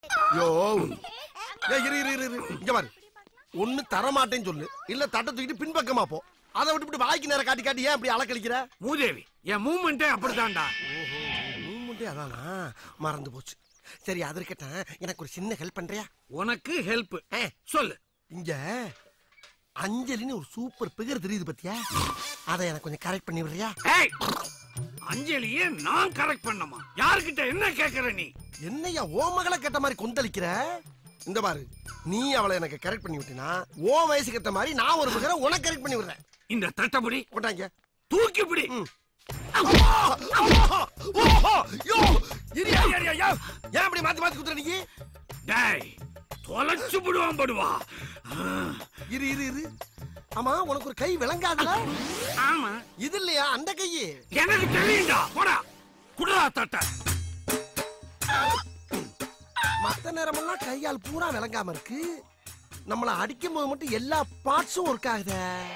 யோ ஏய், இரு இரு இரு இரு இங்க பாரு ஒண்ணு தர மாட்டேன்னு சொல்லு இல்ல தட்டை தூக்கிட்டு பின்பக்கமா போ அதை விட்டு வாய்க்கு நேரம் காட்டி காட்டி ஏன் இப்படி அலக்கழிக்கிற மூதேவி என் மூமெண்டே அப்படித்தான்டா மூமெண்டே அதானா மறந்து போச்சு சரி அது இருக்கட்டும் எனக்கு ஒரு சின்ன ஹெல்ப் பண்றியா உனக்கு ஹெல்ப் ஏ, சொல்லு இங்க அஞ்சலின்னு ஒரு சூப்பர் பிகர் தெரியுது பத்தியா அதை எனக்கு கொஞ்சம் கரெக்ட் பண்ணி விடுறியா ஏய் அஞ்சலியே நான் கரெக்ட் பண்ணமா யார்கிட்ட என்ன கேக்குற நீ என்னய்யா ஓ மகளை கேட்ட மாதிரி கொந்தளிக்கிற இந்த பாரு நீ அவளை எனக்கு கரெக்ட் பண்ணி விட்டினா ஓ வயசுக்கு ஏத்த மாதிரி நான் ஒரு பிகரை உனக்கு கரெக்ட் பண்ணி விடுறேன் இந்த தட்டபடி கொண்டாங்க தூக்கி பிடி ஏன் இப்படி மாத்தி மாத்தி குத்துற நீ டேய் தொலைச்சு விடுவான் படுவா இரு இரு இரு ஆமா உனக்கு ஒரு கை விளங்காதுல ஆமா இது இல்லையா அந்த கையே எனக்கு தெரியும்டா போடா குடுறா தட்ட மத்த நேரமெல்லாம் கையால் பூரா விளங்காம இருக்கு நம்மள அடிக்கும் போது மட்டும் எல்லா பார்ட்ஸும் ஒர்க் ஆகுதே